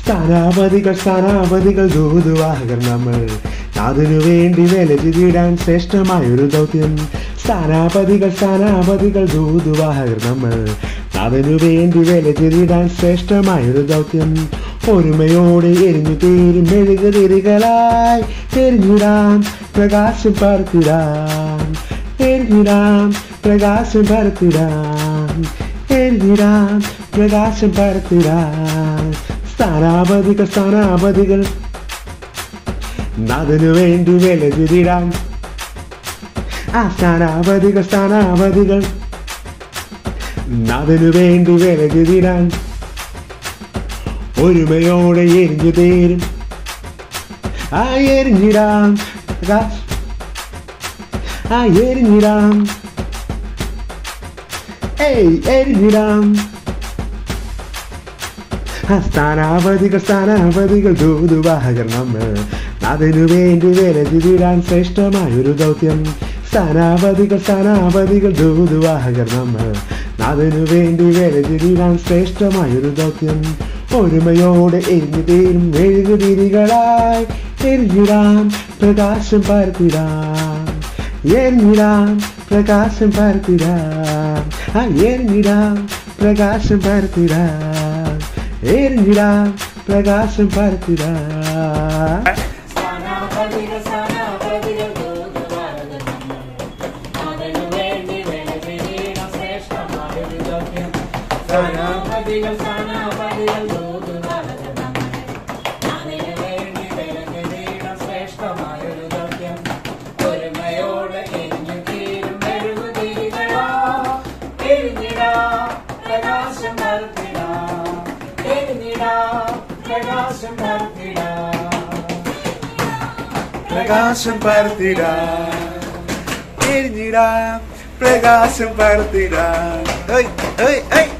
സ്ഥാനാപതികൾ സ്ഥാനാപതികൾ ദൂതുവാഹകർ നമ്മൾ അതിനു വേണ്ടി വില ചെയ്തിടാൻ ശ്രേഷ്ഠമായൊരു ദൗത്യം സ്ഥാനാപതികൾ സ്ഥാനാപതികൾ ദൂതുവാഹകർ നമ്മൾ അതിനു വേണ്ടി വില ചെയ്തിടാൻ ശ്രേഷ്ഠമായൊരു ദൗത്യം ഒരുമയോടെ എരിഞ്ഞു തീരും മെഴുകുതിരികളായി എരിഞ്ഞിടാം പ്രകാശം പരത്തിടാം എരിഞ്ഞിടാം പ്രകാശം പരത്തിടാം എരിഞ്ഞിടാം പ്രകാശം പരത്തിടാം സ്ഥാനാപതികൾ സ്ഥാനാപതികൾ അതിനു വേണ്ടി വില ചെയ്തിടാം ആ സ്ഥാനാപതികൾ സ്ഥാനാപതികൾ അതിനു വേണ്ടി വില ചെയ്തിടാൻ ഒരുമയോടെ എരിഞ്ഞു തീരും ആ എരിഞ്ഞിടാം പ്രകാശ് ആ എരിഞ്ഞിടാം ഏയ് എരിഞ്ഞിടാം ആ സ്ഥാനാപതികൾ സ്ഥാനാപതികൾ ദൂതുവാഹകർ നമ്മൾ അതിനു വേണ്ടി വിലതിരിടാൻ ശ്രേഷ്ഠമായൊരു ദൗത്യം സ്ഥാനാപതികൾ സ്ഥാനാപതികൾ ദൂതുവാഹകർ നമ്മൾ അതിനു വേണ്ടി വിലതിരിടാൻ ശ്രേഷ്ഠമായൊരു ദൗത്യം ഒരുമയോടെ എരിഞ്ഞു തീരും മെഴുകുതിരികളായി എരിഞ്ഞിടാം പ്രകാശം പരത്തിടാം എരിഞ്ഞിടാം പ്രകാശം പരത്തിടാം ആ എരിഞ്ഞിടാം പ്രകാശം പരത്തിടാം എരിഞ്ഞിടാം പ്രകാശം പരത്തിടാം സ്ഥാനാപതികൾ സ്ഥാനാപതികൾ ദൂതുവാഹകർ നമ്മൾ. അതിനു വേണ്ടി വിലപിരീണം ശ്രേഷ്ഠമായൊരു ദൗത്യം. സ്ഥാനാപതികൾ സ്ഥാനാപതികൾ ദൂതുവാഹകർ നമ്മൾ. അതിനു വേണ്ടി വിലപിരീണം ശ്രേഷ്ഠമായൊരു ദൗത്യം. ഒരുമയോടെ എരിഞ്ഞു തീരും മെഴുകുതിരികളാ. എരിഞ്ഞിടാം പ്രകാശം പരത്തിടാം. എരിഞ്ഞിടാം പ്രകാശം പരത്തിടാം പ്രകാശം പരത്തിടാം എരിഞ്ഞിടാം പ്രകാശം പരത്തിടാം ഏയ് ഏയ് ഏയ്